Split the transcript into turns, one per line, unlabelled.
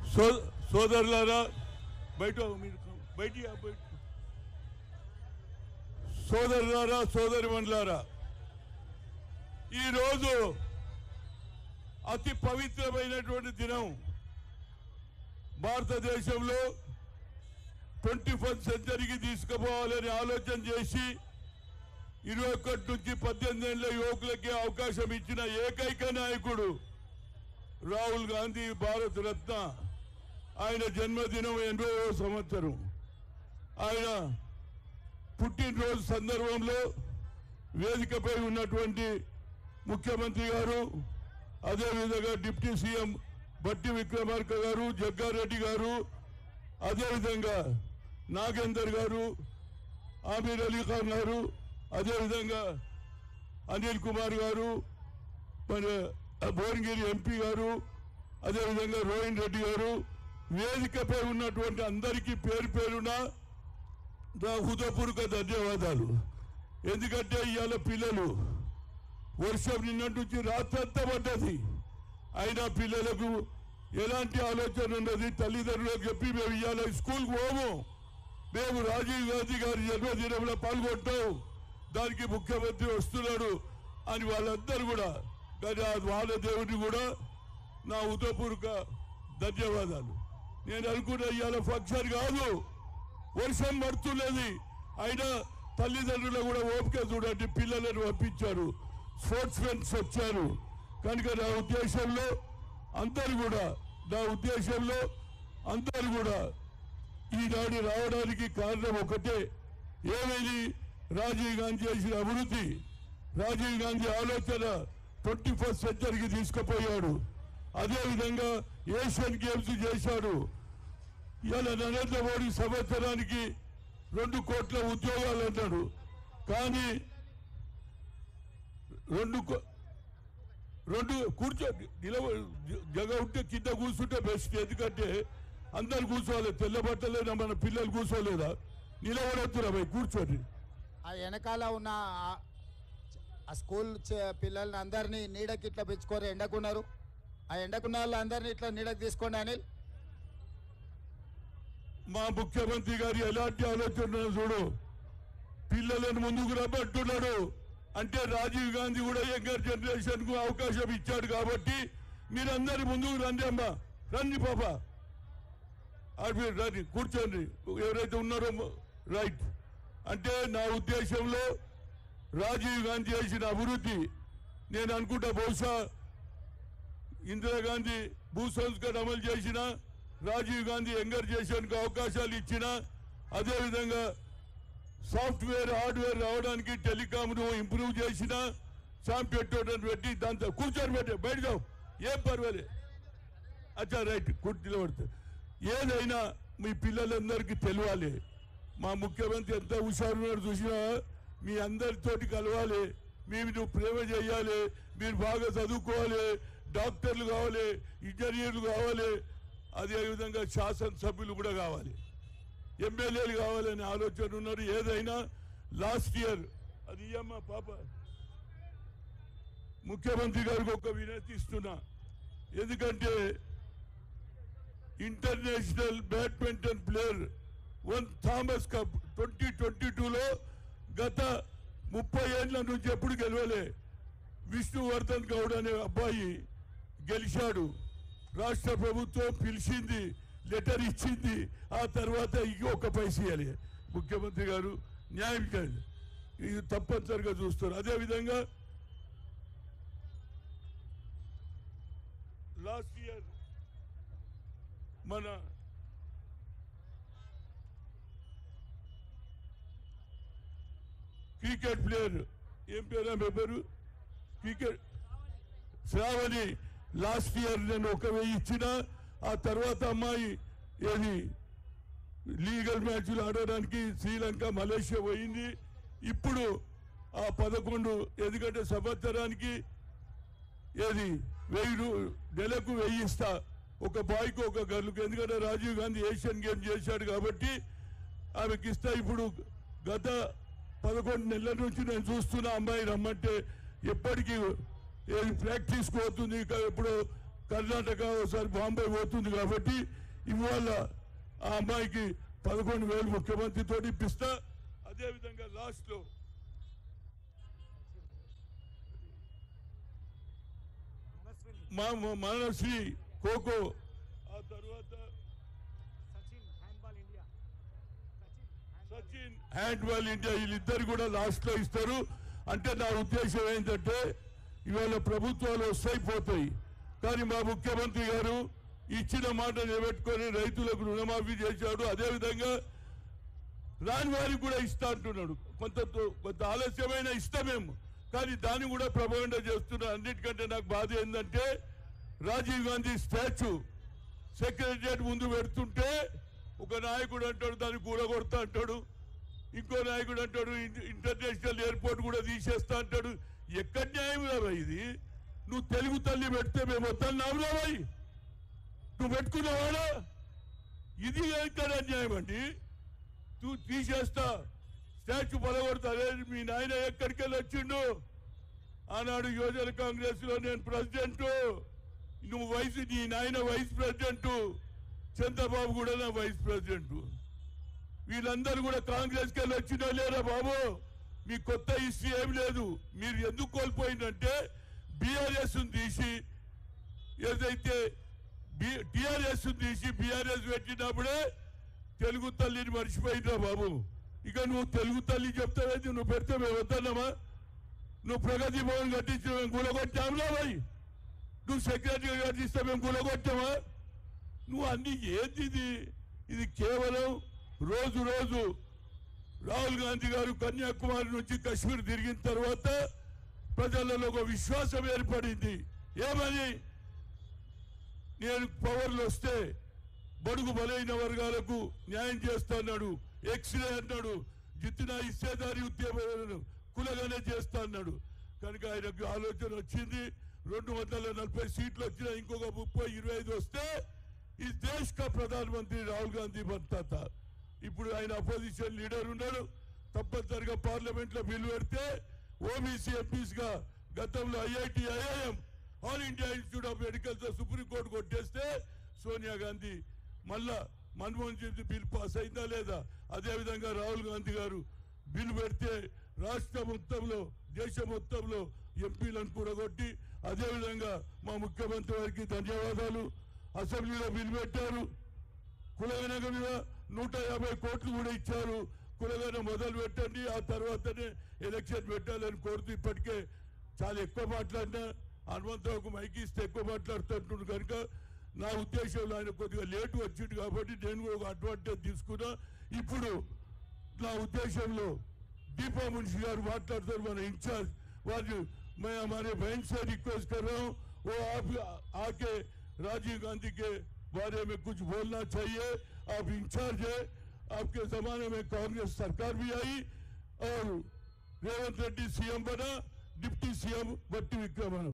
so సోదరులారా బయట మీరు బయట బయట సోదరులారా సోదరి మండలారా ఈరోజు అతి పవిత్రమైనటువంటి దినం భారతదేశంలో ట్వంటీ ఫస్ట్ సెంచరీకి తీసుకుపోవాలని ఆలోచన చేసి ఇరవై ఒకటి నుంచి పద్దెనిమిది ఏళ్ళ యువకులకి అవకాశం ఇచ్చిన ఏకైక నాయకుడు రాహుల్ గాంధీ భారత రత్న ఆయన జన్మదినం ఎనభైవ సంవత్సరం ఆయన పుట్టినరోజు సందర్భంలో వేదికపై ఉన్నటువంటి ముఖ్యమంత్రి గారు అదేవిధంగా డిప్యూటీ సీఎం బట్టి విక్రమార్క గారు జగ్గారెడ్డి గారు అదేవిధంగా నాగేందర్ గారు ఆమీర్ అలీ ఖాన్ గారు అదేవిధంగా అనిల్ కుమార్ గారు మరి భువనగిరి ఎంపీ గారు అదేవిధంగా రోహిన్ రెడ్డి గారు వేదికపై ఉన్నటువంటి అందరికీ పేరు పేరున నా హృదయపూర్వక ధన్యవాదాలు ఎందుకంటే ఇవాళ పిల్లలు వర్షం నిన్నటి నుంచి రాత్రంతా పడ్డది అయినా పిల్లలకు ఎలాంటి ఆలోచన ఉన్నది తల్లిదండ్రులకు చెప్పి మేము ఇవాళ స్కూల్కి పోము మేము రాజీవ్ గాంధీ గారి జన్మదినంలో పాల్గొంటాం దానికి ముఖ్యమంత్రి వస్తున్నాడు అని వాళ్ళందరూ కూడా కానీ ఆ వాళ్ళ దేవుడిని కూడా నా ఉదయపూర్వక ధన్యవాదాలు నేను అనుకున్న ఇవాళ ఫంక్షన్ కాదు వర్షం పడుతున్నది అయినా తల్లిదండ్రులు కూడా ఓపిక చూడండి పిల్లలను పంపించారు స్పోర్ట్స్ మెన్స్ వచ్చారు కనుక నా ఉద్దేశంలో అందరు కూడా నా ఉద్దేశంలో అందరు కూడా ఈనాడు రావడానికి కారణం ఒకటే ఏమైంది రాజీవ్ గాంధీ చేసిన అభివృద్ధి రాజీవ్ గాంధీ ఆలోచన ట్వంటీ ఫస్ట్ సెంచరీకి తీసుకుపోయాడు అదేవిధంగా ఏషియన్ గేమ్స్ చేశాడు ఇవాళ నరేంద్ర మోడీ సంవత్సరానికి రెండు కోట్ల ఉద్యోగాలు అన్నాడు కానీ రెండు కో- రెండు కూర్చో నిలవ జగ ఉంటే కింద కూర్చుంటే బెస్ట్ ఎందుకంటే అందరు కూర్చోవాలి తెల్ల బట్టలేదా మన పిల్లలు కూర్చోలేదా నిలబడొద్దురా భయ్ కూర్చోండి
ఆ వెనకాల ఉన్న ఆ- ఆ స్కూల్ చ- పిల్లల్ని అందరినీ నీడకి ఇట్లా పెంచుకోరు ఎండకున్నారు ఆ ఎండకున్న వాళ్ళందరినీ ఇట్లా నీడకి తీసుకోండి అనిల్
మా ముఖ్యమంత్రి గారు ఎలాంటి ఆలోచన ఉన్నదో చూడు పిల్లలను ముందుకు రమ్మంటున్నాడు అంటే రాజీవ్ గాంధీ కూడా యంగర్ జనరేషన్ కు అవకాశం ఇచ్చాడు కాబట్టి మీరందరి ముందుకు రండి అమ్మా రండి పాప అది మీరు రండి కూర్చోండి ఎవరైతే ఉన్నారో రైట్ అంటే నా ఉద్దేశంలో రాజీవ్ గాంధీ చేసిన అభివృద్ధి నేను అనుకుంటా బహుశా ఇందిరాగాంధీ భూ సంస్కరణ అమలు చేసిన రాజీవ్ గాంధీ యంగర్ చేసేందుకు అవకాశాలు ఇచ్చిన అదేవిధంగా సాఫ్ట్వేర్ హార్డ్వేర్ రావడానికి టెలికామ్ ను ఇంప్రూవ్ చేసిన చాంపియన్ పెట్టి దాంతో కూర్చొని పెట్టి బయట జావు ఏం పర్వాలే అచ్చా రైట్ కుర్చీలో పడితే ఏదైనా మీ పిల్లలందరికీ తెలియాలి మా ముఖ్యమంత్రి ఎంత హుషారున్నాడు చూసినా మీ అందరితోటి కలవాలి మేము నువ్వు ప్రేమ చేయాలి మీరు బాగా చదువుకోవాలి డాక్టర్లు కావాలి ఇంజనీర్లు కావాలి అదేవిధంగా శాసనసభ్యులు కూడా కావాలి ఎమ్మెల్యేలు కావాలనే ఆలోచన ఉన్నారు ఏదైనా లాస్ట్ ఇయర్ అది ఇయ్యమ్మా పాప ముఖ్యమంత్రి గారికి ఒక వినతి ఇస్తున్నా ఎందుకంటే international badminton player one Thomas cup twenty twenty టూలో గత ముప్పై ఏళ్ల నుంచి ఎప్పుడు గెలవలే విష్ణువర్ధన్ గౌడ్ అనే అబ్బాయి గెలిచాడు రాష్ట్ర ప్రభుత్వం పిలిచింది లెటర్ ఇచ్చింది ఆ తర్వాత ఇంకొక పైసా ఇవ్వాలి ముఖ్యమంత్రి గారు న్యాయం కాదు ఇది తప్పనిసరిగా చూస్తారు అదేవిధంగా లాస్ట్ ఇయర్ మన క్రికెట్ ప్లేయర్ ఏం పేరు ఆమె పేరు క్రికెట్ శ్రావణి లాస్ట్ ఇయర్ నేను ఒక వెయ్యి ఇచ్చిన ఆ తర్వాత అమ్మాయి ఏది లీగల్ మ్యాచ్లు ఆడడానికి శ్రీలంక మలేషియా పోయింది ఇప్పుడు ఆ పదకొండు ఎందుకంటే సంవత్సరానికి ఏది వెయ్యి రూ- నెలకు వెయ్యి ఇస్తా ఒక బాయ్కి ఒక గర్ల్కి ఎందుకంటే రాజీవ్ గాంధీ ఏషియన్ గేమ్ చేశాడు కాబట్టి ఆమెకి ఇస్తా ఇప్పుడు గత పదకొండు నెలల నుంచి నేను చూస్తున్న అమ్మాయి రమ్మంటే ఎప్పటికీ ఏది ప్రాక్టీస్ పోతుంది ఇక ఎప్పుడు కర్ణాటక ఒకసారి బాంబే పోతుంది కాబట్టి ఇవాళ ఆ అమ్మాయికి పదకొండు వేలు ముఖ్యమంత్రితో ఇప్పిస్తా అదేవిధంగా లాస్ట్ లో
మనస్విని
మా మా మానశ్రీ కోకో ఆ తర్వాత
Sachin handball India Sachin handball
Sachin hand ball India వీళ్ళిద్దరు కూడా లాస్ట్ లో ఇస్తారు అంటే నా ఉద్దేశం ఏంటంటే ఇవాళ ప్రభుత్వాలు వస్తాయి పోతాయి కానీ మా ముఖ్యమంత్రి గారు ఇచ్చిన మాట నిలబెట్టుకొని రైతులకు రుణమాఫీ చేశాడు అదేవిధంగా రాని వారికి కూడా ఇస్తా అంటున్నాడు కొంత కొంత ఆలస్యమైన ఇస్తామేమో కానీ దాన్ని కూడా ప్రభావండ చేస్తున్నారు అన్నిటికంటే నాకు బాధ ఏంటంటే రాజీవ్ గాంధీ స్టాచ్యూ సెక్రటరియట్ ముందు పెడుతుంటే ఒక నాయకుడు అంటాడు దాన్ని కూడగొడతా అంటాడు ఇంకో నాయకుడు అంటాడు ఇంట- ఇంటర్నేషనల్ ఎయిర్పోర్ట్ కూడా తీసేస్తా అంటాడు ఎక్కడ న్యాయం రావా ఇది నువ్వు తెలుగు తల్లి పెడితే మేము వద్దన్నావు రావాయి నువ్వు పెట్టుకున్నావాడా ఇది ఎక్కడ అన్యాయం అండి తూ తీసేస్తా స్టాచ్యూ పలగొడతా అదే మీ నాయన ఎక్కడికి వెళ్ళి వచ్చిండు ఆనాడు యువజన కాంగ్రెస్ లో నేను ప్రెసిడెంట్ నువ్వు వైస్ నీ నాయన వైస్ ప్రెసిడెంట్ చంద్రబాబు కూడా నా వైస్ ప్రెసిడెంట్ వీళ్ళందరూ కూడా కాంగ్రెస్ కి వెళ్ళి వచ్చినా లేరా బాబు మీ కొత్త హిస్టరీ ఏం లేదు మీరు ఎందుకు కోల్పోయిందంటే బీఆర్ఎస్ తీసి ఏదైతే టిఆర్ఎస్ తీసి బీఆర్ఎస్ పెట్టినప్పుడే తెలుగు తల్లిని మర్చిపోయినా బాబు ఇక నువ్వు తెలుగు తల్లి చెప్తావేంటి నువ్వు పెడితే మేము వద్దన్నామా నువ్వు ప్రగతి భవన్ కట్టించిన మేము కూలగొట్టాంలా భయ్ నువ్వు సెక్రటరీ కట్టిస్తే మేము కూలగొట్టామా నువ్వు అన్ని ఏంది ఇది ఇది కేవలం రోజు రోజు రాహుల్ గాంధీ గారు కన్యాకుమారి నుంచి కశ్మీర్ తిరిగిన తర్వాత ప్రజలలో ఒక విశ్వాసం ఏర్పడింది ఏమని నేను పవర్లు వస్తే బడుగు బలైన వర్గాలకు న్యాయం చేస్తాన్నాడు ఎక్స్రే అన్నాడు జిత్తిన ఇచ్చేదారి ఉద్యమాలను కులగానే చేస్తా అన్నాడు కనుక ఆయనకు ఆలోచన వచ్చింది రెండు వందల నలభై సీట్లు వచ్చినా ఇంకొక ముప్పై ఇరవై ఐదు వస్తే ఈ దేశ్ కా ప్రధానమంత్రి రాహుల్ గాంధీ బంతాత ఇప్పుడు ఆయన అపోజిషన్ లీడర్ ఉన్నాడు తప్పనిసరిగా పార్లమెంట్ లో బిల్లు పెడితే ఓబీసీ ఎంపీస్ గా గతంలో IIT IIM all India institute of medical తో సుప్రీంకోర్టు కొట్టేస్తే సోనియా గాంధీ మళ్ళా మన్మోహన్ సింగ్ బిల్ పాస్ అయిందా లేదా అదే విధంగా రాహుల్ గాంధీ గారు బిల్లు పెడితే రాష్ట్ర మొత్తంలో దేశం మొత్తంలో ఎంపీలను కూడగొట్టి అదే విధంగా మా ముఖ్యమంత్రి వారికి ధన్యవాదాలు అసెంబ్లీలో బిల్లు పెట్టారు కులగనక మీద నూట యాభై కోట్లు కూడా ఇచ్చారు కులగన మొదలు పెట్టండి ఆ తర్వాతనే ఎలక్షన్ పెట్టాలని కోరుతూ ఇప్పటికే చాలా ఎక్కువ మాట్లాడినా హనుమంతరావుకు మైకి ఇస్తే ఎక్కువ మాట్లాడుతుంటున్నాడు కనుక నా ఉద్దేశంలో ఆయన కొద్దిగా లేటు వచ్చింది కాబట్టి నేను కూడా ఒక అడ్వాంటేజ్ తీసుకున్నా ఇప్పుడు నా ఉద్దేశంలో दीपा मुंशी गाరు మాట్లాడతారు మన इंचार्ज वाज मैं हमारे बहन से रिक्वेस्ट कर रहा हूँ वो आप आके राजीव गांधी के बारे में कुछ बोलना चाहिए आप इंचार्ज है आपके जमाने में कांग्रेस सरकार भी आई और रेवंत रेड्डी सीएम बना डिप्टी सीएम भट्टी विक्रमन